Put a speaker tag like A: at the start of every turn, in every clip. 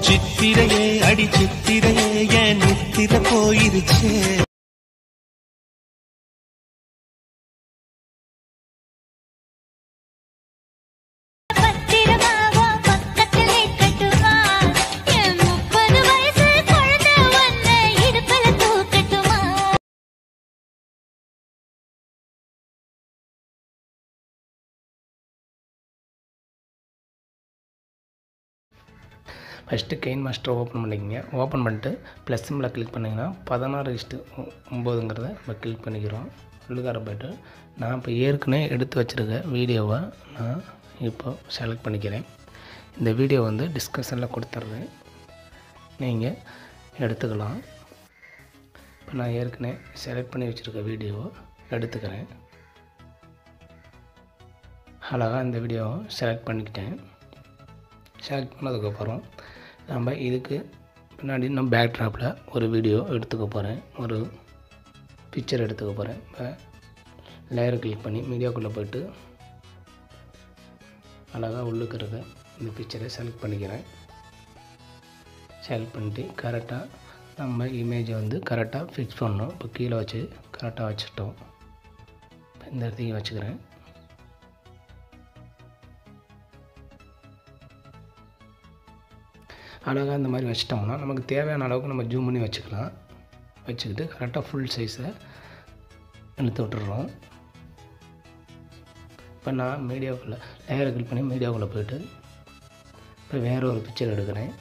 A: சித்திரையே அடி சித்திரையே என் நித்திர போயிருச்சே
B: பத்திரமாவோ பக்கத்திலே கட்டுமா என் முப்பது வயசு குழந்தை ஒன்ன இடுப்புல தூக்கட்டுமா
C: ஃபஸ்ட்டு கெயின் மாஸ்டர் ஓப்பன் பண்ணிக்கங்க ஓப்பன் பண்ணிட்டு ப்ளஸ் சிம்பில் கிளிக் பண்ணிங்கன்னா பதினாறு இஷ்டு ஒம்போதுங்கிறத நம்ம கிளிக் பண்ணிக்கிறோம் உள்ளுக்கார போய்ட்டு நான் இப்போ ஏற்கனவே எடுத்து வச்சுருக்க வீடியோவை நான் இப்போ செலக்ட் பண்ணிக்கிறேன் இந்த வீடியோ வந்து டிஸ்கஷனில் கொடுத்துட்றேன் நீங்கள் எடுத்துக்கலாம் இப்போ நான் ஏற்கனவே செலக்ட் பண்ணி வச்சுருக்க வீடியோவை எடுத்துக்கிறேன் அழகாக இந்த வீடியோவை செலக்ட் பண்ணிக்கிட்டேன் செலக்ட் பண்ணதுக்கப்புறம் நம்ம இதுக்கு பின்னாடி நான் பேக் ட்ராப்பில் ஒரு வீடியோ எடுத்துக்க போகிறேன் ஒரு பிக்சர் எடுத்துக்க போகிறேன் இப்போ லேயர் கிளிக் பண்ணி மீடியாக்குள்ளே போயிட்டு அழகாக உள்ளுக்கு இருக்க இந்த பிக்சரை செலக்ட் பண்ணிக்கிறேன் செலக்ட் பண்ணிட்டு கரெக்டாக நம்ம இமேஜை வந்து கரெக்டாக ஃபிக்ஸ் பண்ணணும் இப்போ கீழே வச்சு கரெக்டாக வச்சுட்டோம் இப்ப இந்த இடத்துக்கு வச்சுக்கிறேன் அழகாக இந்த மாதிரி வச்சிட்டோம்னா நமக்கு தேவையான அளவுக்கு நம்ம ஜூம் பண்ணி வச்சுக்கலாம் வச்சுக்கிட்டு கரெக்டாக ஃபுல் சைஸை இழுத்து விட்டுறோம் இப்போ நான் மீடியாவுக்குள்ளே லேயரை கிளிக் பண்ணி மீடியாவுக்குள்ளே போயிட்டு இப்போ வேறு ஒரு பிக்சர் எடுக்கிறேன்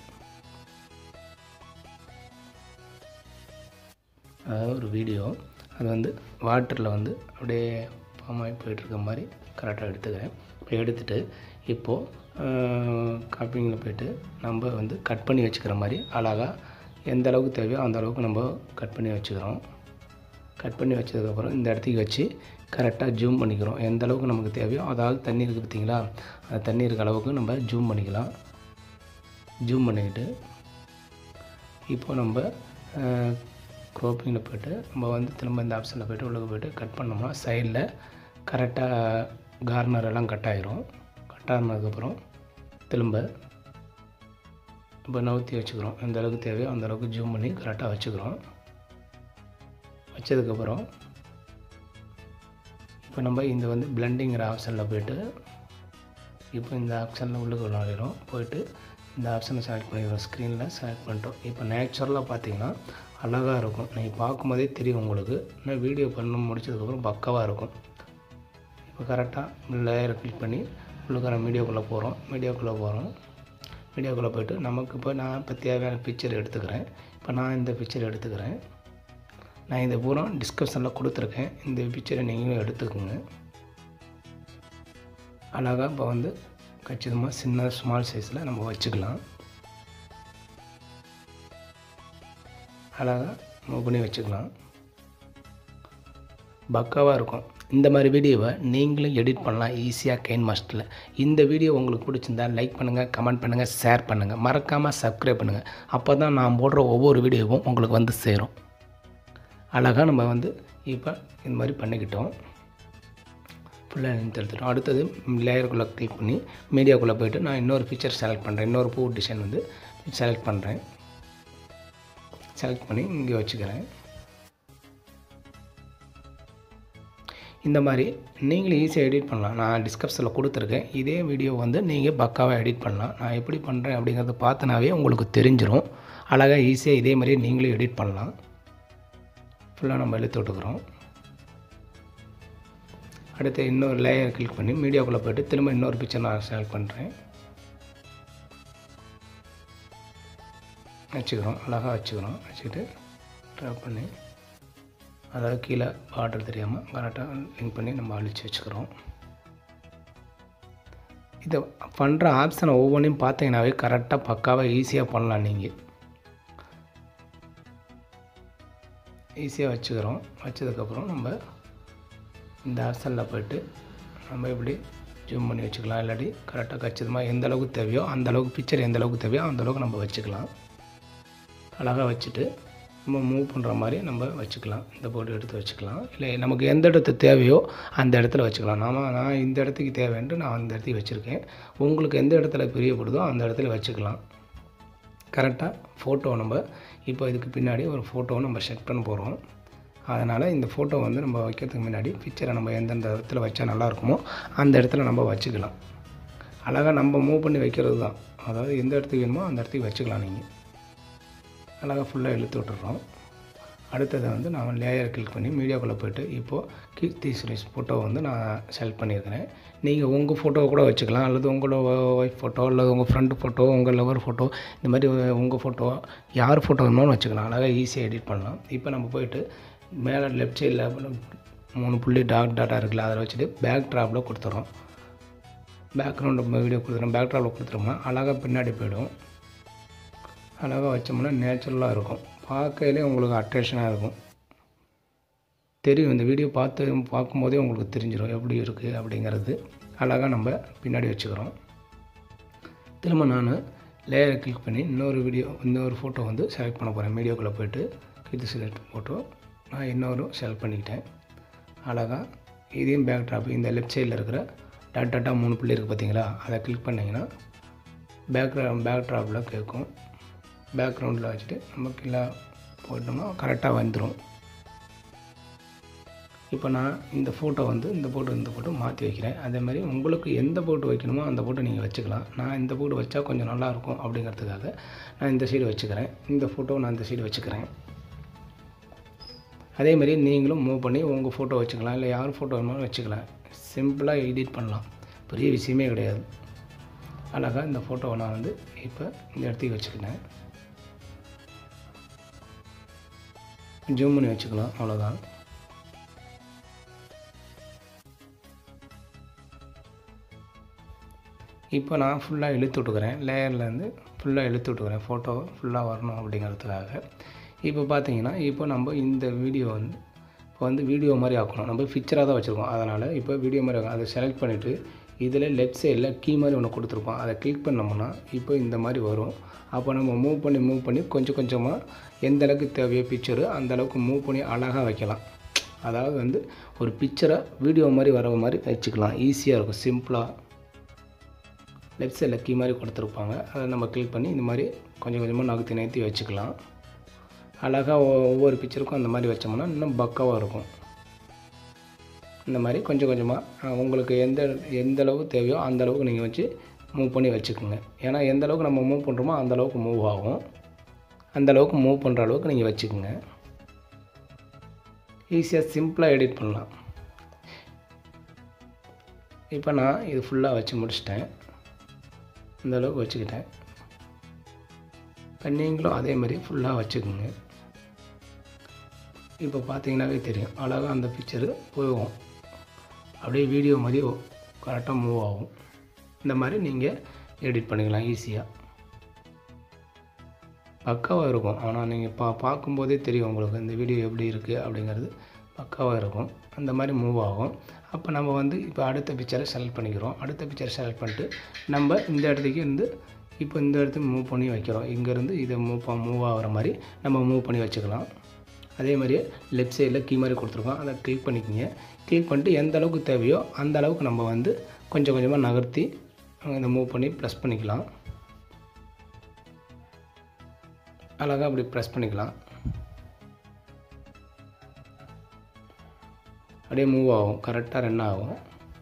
C: அதாவது ஒரு வீடியோ அது வந்து வாட்டரில் வந்து அப்படியே ஃபார்ம் ஆகி போயிட்டுருக்க மாதிரி கரெக்டாக எடுத்துக்கிறேன் இப்போ எடுத்துகிட்டு இப்போது காப்பிங்கில் போயிட்டு நம்ம வந்து கட் பண்ணி வச்சுக்கிற மாதிரி அழகாக எந்த அளவுக்கு தேவையோ அந்த அளவுக்கு நம்ம கட் பண்ணி வச்சுக்கிறோம் கட் பண்ணி வச்சதுக்கப்புறம் இந்த இடத்துக்கு வச்சு கரெக்டாக ஜூம் பண்ணிக்கிறோம் எந்த அளவுக்கு நமக்கு தேவையோ அதாவது தண்ணி இருக்குது பார்த்தீங்களா அந்த தண்ணி இருக்க அளவுக்கு நம்ம ஜூம் பண்ணிக்கலாம் ஜூம் பண்ணிக்கிட்டு இப்போ நம்ம க்ரோப்பிங்கில் போய்ட்டு நம்ம வந்து திரும்ப இந்த ஆப்ஷனில் போய்ட்டு உள்ளே போய்ட்டு கட் பண்ணோம்னா சைடில் கரெக்டாக கார்னர் எல்லாம் கட் ஆயிரும் கட் ஆனதுக்கப்புறம் திரும்ப இப்போ நவுத்தி வச்சுக்கிறோம் எந்த அளவுக்கு தேவையோ அந்த அளவுக்கு ஜூம் பண்ணி கரெக்டாக வச்சுக்கிறோம் வச்சதுக்கப்புறம் இப்போ நம்ம இந்த வந்து பிளெண்டிங்கிற ஆப்ஷனில் போயிட்டு இப்போ இந்த ஆப்ஷனில் உள்ளுக்கு நுழையிறோம் போயிட்டு இந்த ஆப்ஷனை செலக்ட் பண்ணிடுறோம் ஸ்க்ரீனில் செலக்ட் பண்ணிட்டோம் இப்போ நேச்சுரலாக பார்த்தீங்கன்னா அழகாக இருக்கும் நீங்கள் பார்க்கும்போதே தெரியும் உங்களுக்கு இன்னும் வீடியோ பண்ண முடிச்சதுக்கப்புறம் பக்காவாக இருக்கும் இப்போ கரெக்டாக லேயரை கிளிக் பண்ணி உள்ளுக்கார மீடியோக்குள்ளே போகிறோம் மீடியோக்குள்ளே போகிறோம் மீடியோக்குள்ளே போயிட்டு நமக்கு இப்போ நான் இப்போ தேவையான பிக்சர் எடுத்துக்கிறேன் இப்போ நான் இந்த பிக்சர் எடுத்துக்கிறேன் நான் இந்த பூரா டிஸ்கிரிப்ஷனில் கொடுத்துருக்கேன் இந்த பிக்சரை நீங்களும் எடுத்துக்கோங்க அழகாக இப்போ வந்து கச்சிதமாக சின்ன ஸ்மால் சைஸில் நம்ம வச்சுக்கலாம் அழகாக மூவ் பண்ணி வச்சுக்கலாம் பக்காவாக இருக்கும் இந்த மாதிரி வீடியோவை நீங்களும் எடிட் பண்ணலாம் ஈஸியாக கெயின் மாஸ்டரில் இந்த வீடியோ உங்களுக்கு பிடிச்சிருந்தா லைக் பண்ணுங்கள் கமெண்ட் பண்ணுங்கள் ஷேர் பண்ணுங்கள் மறக்காமல் சப்ஸ்கிரைப் பண்ணுங்கள் அப்போ தான் நான் போடுற ஒவ்வொரு வீடியோவும் உங்களுக்கு வந்து சேரும் அழகாக நம்ம வந்து இப்போ இந்த மாதிரி பண்ணிக்கிட்டோம் ஃபுல்லாக லென்த் எடுத்துட்டோம் அடுத்தது லேயருக்குள்ளே கிளிக் பண்ணி மீடியாக்குள்ளே போயிட்டு நான் இன்னொரு பிக்சர் செலக்ட் பண்ணுறேன் இன்னொரு பூ டிசைன் வந்து செலக்ட் பண்ணுறேன் செலக்ட் பண்ணி இங்கே வச்சுக்கிறேன் இந்த மாதிரி நீங்களும் ஈஸியாக எடிட் பண்ணலாம் நான் டிஸ்கிரிப்ஷனில் கொடுத்துருக்கேன் இதே வீடியோ வந்து நீங்கள் பக்காவாக எடிட் பண்ணலாம் நான் எப்படி பண்ணுறேன் அப்படிங்கிறத பார்த்தனாவே உங்களுக்கு தெரிஞ்சிடும் அழகாக ஈஸியாக இதே மாதிரி நீங்களும் எடிட் பண்ணலாம் ஃபுல்லாக நம்ம இழுத்து விட்டுக்கிறோம் அடுத்து இன்னொரு லேயர் கிளிக் பண்ணி மீடியாக்குள்ளே போய்ட்டு திரும்ப இன்னொரு பிக்சர் நான் செலக்ட் பண்ணுறேன் வச்சுக்கிறோம் அழகாக வச்சுக்கிறோம் வச்சுக்கிட்டு ட்ராப் பண்ணி அதாவது கீழே பார்டர் தெரியாமல் கரெக்டாக லிங்க் பண்ணி நம்ம அழிச்சு வச்சுக்கிறோம் இதை பண்ணுற ஆப்ஷனை ஒவ்வொன்றையும் பார்த்தீங்கன்னாவே கரெக்டாக பக்காவாக ஈஸியாக பண்ணலாம் நீங்கள் ஈஸியாக வச்சுக்கிறோம் வச்சதுக்கப்புறம் நம்ம இந்த ஆப்ஷனில் போய்ட்டு நம்ம இப்படி ஜூம் பண்ணி வச்சுக்கலாம் இல்லாட்டி கரெக்டாக கச்சிதமாக எந்த அளவுக்கு தேவையோ அந்த அளவுக்கு பிக்சர் எந்த அளவுக்கு தேவையோ அந்த அளவுக்கு நம்ம வச்சுக்கலாம் அழகாக வச்சுட்டு நம்ம மூவ் பண்ணுற மாதிரி நம்ம வச்சுக்கலாம் இந்த போர்டு எடுத்து வச்சுக்கலாம் இல்லை நமக்கு எந்த இடத்து தேவையோ அந்த இடத்துல வச்சுக்கலாம் நாம நான் இந்த இடத்துக்கு தேவைன்ட்டு நான் அந்த இடத்துக்கு வச்சுருக்கேன் உங்களுக்கு எந்த இடத்துல பிரியப்படுதோ அந்த இடத்துல வச்சுக்கலாம் கரெக்டாக ஃபோட்டோ நம்ம இப்போ இதுக்கு பின்னாடி ஒரு ஃபோட்டோவை நம்ம செட் பண்ண போகிறோம் அதனால் இந்த ஃபோட்டோ வந்து நம்ம வைக்கிறதுக்கு முன்னாடி பிக்சரை நம்ம எந்தெந்த இடத்துல வச்சா நல்லா இருக்குமோ அந்த இடத்துல நம்ம வச்சுக்கலாம் அழகாக நம்ம மூவ் பண்ணி வைக்கிறது தான் அதாவது எந்த இடத்துக்கு வேணுமோ அந்த இடத்துக்கு வச்சுக்கலாம் நீங்கள் அழகாக ஃபுல்லாக இழுத்து விட்டுறோம் அடுத்தது வந்து நான் லேயர் கிளிக் பண்ணி மீடியாக்குள்ளே போயிட்டு இப்போது கீர்த்தி சுரேஷ் ஃபோட்டோ வந்து நான் செலக்ட் பண்ணியிருக்கிறேன் நீங்கள் உங்கள் ஃபோட்டோவை கூட வச்சுக்கலாம் அல்லது உங்களோட ஒய்ஃப் ஃபோட்டோ அல்லது உங்கள் ஃப்ரெண்டு ஃபோட்டோ உங்கள் லவர் ஃபோட்டோ இந்த மாதிரி உங்கள் ஃபோட்டோ யார் ஃபோட்டோ வேணுமாலும் வச்சுக்கலாம் அழகாக ஈஸியாக எடிட் பண்ணலாம் இப்போ நம்ம போயிட்டு மேலே லெஃப்ட் சைடில் மூணு புள்ளி டாட் டாட்டா இருக்குல்ல அதில் வச்சுட்டு பேக் ட்ராப்பில் கொடுத்துறோம் பேக்ரவுண்ட் வீடியோ கொடுத்துறோம் பேக் ட்ராப்பில் கொடுத்துட்டோம்னா அழகாக பின்னாடி போயிடும் அழகாக வச்சோம்னா நேச்சுரலாக இருக்கும் பார்க்கையிலே உங்களுக்கு அட்ராக்ஷனாக இருக்கும் தெரியும் இந்த வீடியோ பார்த்து பார்க்கும்போதே உங்களுக்கு தெரிஞ்சிடும் எப்படி இருக்குது அப்படிங்கிறது அழகாக நம்ம பின்னாடி வச்சுக்கிறோம் திரும்ப நான் லேயரை கிளிக் பண்ணி இன்னொரு வீடியோ இன்னொரு ஃபோட்டோ வந்து செலக்ட் பண்ண போகிறேன் வீடியோக்குள்ளே போயிட்டு இது செலக்ட் ஃபோட்டோ நான் இன்னொரு செலக்ட் பண்ணிக்கிட்டேன் அழகாக இதையும் பேக் ட்ராப் இந்த லெஃப்ட் சைடில் இருக்கிற டாட் டாட்டா மூணு புள்ளி இருக்குது பார்த்தீங்களா அதை கிளிக் பண்ணிங்கன்னா பேக் பேக் ட்ராப்பில் கேட்கும் பேக்ரவுண்டில் வச்சுட்டு நம்ம கீழே போட்டோம்னா கரெக்டாக வந்துடும் இப்போ நான் இந்த ஃபோட்டோ வந்து இந்த ஃபோட்டோ இந்த ஃபோட்டோ மாற்றி வைக்கிறேன் அதே மாதிரி உங்களுக்கு எந்த ஃபோட்டோ வைக்கணுமோ அந்த ஃபோட்டோ நீங்கள் வச்சுக்கலாம் நான் இந்த ஃபோட்டோ வச்சா கொஞ்சம் நல்லாயிருக்கும் அப்படிங்கிறதுக்காக நான் இந்த சைடு வச்சுக்கிறேன் இந்த ஃபோட்டோ நான் இந்த சைடு வச்சுக்கிறேன் அதே மாதிரி நீங்களும் மூவ் பண்ணி உங்கள் ஃபோட்டோ வச்சுக்கலாம் இல்லை யார் ஃபோட்டோ வேணுமாலும் வச்சுக்கலாம் சிம்பிளாக எடிட் பண்ணலாம் பெரிய விஷயமே கிடையாது அழகாக இந்த ஃபோட்டோவை நான் வந்து இப்போ இந்த இடத்துக்கு வச்சுக்கிட்டேன் ஜூம் பண்ணி வச்சுக்கலாம் அவ்வளோதான் இப்போ நான் ஃபுல்லாக இழுத்து விட்டுக்கிறேன் லேயர்லேருந்து ஃபுல்லாக இழுத்து விட்டுக்கிறேன் ஃபோட்டோ ஃபுல்லாக வரணும் அப்படிங்கிறதுக்காக இப்போ பார்த்தீங்கன்னா இப்போ நம்ம இந்த வீடியோ வந்து இப்போ வந்து வீடியோ மாதிரி ஆக்கணும் நம்ம பிக்சராக தான் வச்சுருக்கோம் அதனால் இப்போ வீடியோ மாதிரி ஆக்கணும் அதை செலக்ட் பண்ணிவிட்டு இதில் லெஃப்ட் சைடில் கீ மாதிரி ஒன்று கொடுத்துருப்போம் அதை கிளிக் பண்ணோம்னா இப்போ இந்த மாதிரி வரும் அப்போ நம்ம மூவ் பண்ணி மூவ் பண்ணி கொஞ்சம் கொஞ்சமாக எந்த அளவுக்கு தேவையோ பிக்சரு அந்த அளவுக்கு மூவ் பண்ணி அழகாக வைக்கலாம் அதாவது வந்து ஒரு பிக்சரை வீடியோ மாதிரி வர மாதிரி வச்சுக்கலாம் ஈஸியாக இருக்கும் சிம்பிளாக லெஃப்ட் சைடில் கீ மாதிரி கொடுத்துருப்பாங்க அதை நம்ம கிளிக் பண்ணி இந்த மாதிரி கொஞ்சம் கொஞ்சமாக நகர்த்தி நகர்த்தி வச்சுக்கலாம் அழகாக ஒவ்வொரு பிக்சருக்கும் அந்த மாதிரி வச்சோம்னா இன்னும் பக்காவாக இருக்கும் இந்த மாதிரி கொஞ்சம் கொஞ்சமாக உங்களுக்கு எந்த எந்த அளவு தேவையோ அந்த அளவுக்கு நீங்கள் வச்சு மூவ் பண்ணி வச்சுக்கோங்க ஏன்னா எந்த அளவுக்கு நம்ம மூவ் பண்ணுறோமோ அந்த அளவுக்கு மூவ் ஆகும் அந்த அளவுக்கு மூவ் பண்ணுற அளவுக்கு நீங்கள் வச்சுக்கோங்க ஈஸியாக சிம்பிளாக எடிட் பண்ணலாம் இப்போ நான் இது ஃபுல்லாக வச்சு முடிச்சிட்டேன் இந்த அளவுக்கு வச்சுக்கிட்டேன் இப்போ நீங்களும் அதே மாதிரி ஃபுல்லாக வச்சுக்கோங்க இப்போ பார்த்தீங்கன்னாவே தெரியும் அழகாக அந்த பிக்சரு போகும் அப்படியே வீடியோ மாதிரி கரெக்டாக மூவ் ஆகும் இந்த மாதிரி நீங்கள் எடிட் பண்ணிக்கலாம் ஈஸியாக பக்காவாக இருக்கும் ஆனால் நீங்கள் பா பார்க்கும்போதே தெரியும் உங்களுக்கு இந்த வீடியோ எப்படி இருக்குது அப்படிங்கிறது பக்காவாக இருக்கும் அந்த மாதிரி மூவ் ஆகும் அப்போ நம்ம வந்து இப்போ அடுத்த பிக்சரை செலக்ட் பண்ணிக்கிறோம் அடுத்த பிக்சரை செலக்ட் பண்ணிட்டு நம்ம இந்த இடத்துக்கு இருந்து இப்போ இந்த இடத்துக்கு மூவ் பண்ணி வைக்கிறோம் இங்கேருந்து இதை மூவ் மூவ் ஆகிற மாதிரி நம்ம மூவ் பண்ணி வச்சுக்கலாம் அதே மாதிரியே லெஃப்ட் சைடில் கீ மாதிரி கொடுத்துருக்கோம் அதை கிளிக் பண்ணிக்கோங்க கிளிக் பண்ணிட்டு எந்த அளவுக்கு தேவையோ அந்த அளவுக்கு நம்ம வந்து கொஞ்சம் கொஞ்சமாக நகர்த்தி இதை மூவ் பண்ணி ப்ரெஸ் பண்ணிக்கலாம் அழகாக அப்படி ப்ரெஸ் பண்ணிக்கலாம் அப்படியே மூவ் ஆகும் கரெக்டாக ரன் ஆகும்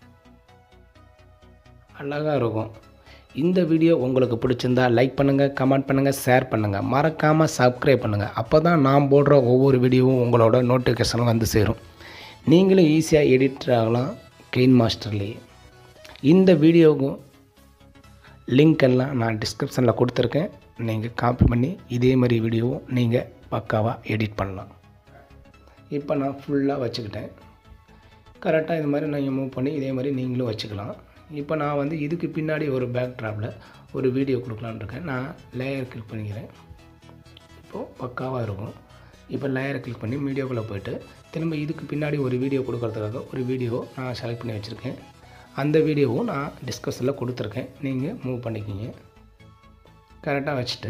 C: அழகாக இருக்கும் இந்த வீடியோ உங்களுக்கு பிடிச்சிருந்தா லைக் பண்ணுங்கள் கமெண்ட் பண்ணுங்கள் ஷேர் பண்ணுங்கள் மறக்காமல் சப்ஸ்கிரைப் பண்ணுங்கள் அப்போ தான் நான் போடுற ஒவ்வொரு வீடியோவும் உங்களோட நோட்டிஃபிகேஷன் வந்து சேரும் நீங்களும் ஈஸியாக எடிட்டர் ஆகலாம் கெயின் மாஸ்டர்லேயே இந்த வீடியோவுக்கும் லிங்க் எல்லாம் நான் டிஸ்கிரிப்ஷனில் கொடுத்துருக்கேன் நீங்கள் காப்பி பண்ணி இதே மாதிரி வீடியோவும் நீங்கள் பக்காவாக எடிட் பண்ணலாம் இப்போ நான் ஃபுல்லாக வச்சுக்கிட்டேன் கரெக்டாக இது மாதிரி நீங்கள் மூவ் பண்ணி இதே மாதிரி நீங்களும் வச்சுக்கலாம் இப்போ நான் வந்து இதுக்கு பின்னாடி ஒரு பேக் ட்ராப்பில் ஒரு வீடியோ கொடுக்கலான்னு இருக்கேன் நான் லேயர் கிளிக் பண்ணிக்கிறேன் இப்போது பக்காவாக இருக்கும் இப்போ லேயரை கிளிக் பண்ணி வீடியோக்குள்ளே போயிட்டு திரும்ப இதுக்கு பின்னாடி ஒரு வீடியோ கொடுக்கறதுக்காக ஒரு வீடியோ நான் செலக்ட் பண்ணி வச்சுருக்கேன் அந்த வீடியோவும் நான் டிஸ்கஸில் கொடுத்துருக்கேன் நீங்கள் மூவ் பண்ணிக்கிங்க கரெக்டாக வச்சுட்டு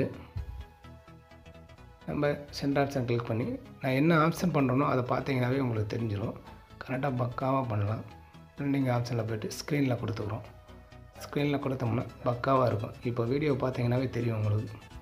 C: நம்ம சென்டர் ஆப்ஷன் கிளிக் பண்ணி நான் என்ன ஆப்ஷன் பண்ணுறேனோ அதை பார்த்தீங்கன்னாவே உங்களுக்கு தெரிஞ்சிடும் கரெக்டாக பக்காவாக பண்ணலாம் ப்ரிண்டிங் ஆப்ஷனில் போய்ட்டு ஸ்க்ரீனில் கொடுத்துக்குறோம் ஸ்க்ரீனில் கொடுத்தோம்னா பக்காவாக இருக்கும் இப்போ வீடியோ பார்த்தீங்கன்னாவே தெரியும் உங்களுக்கு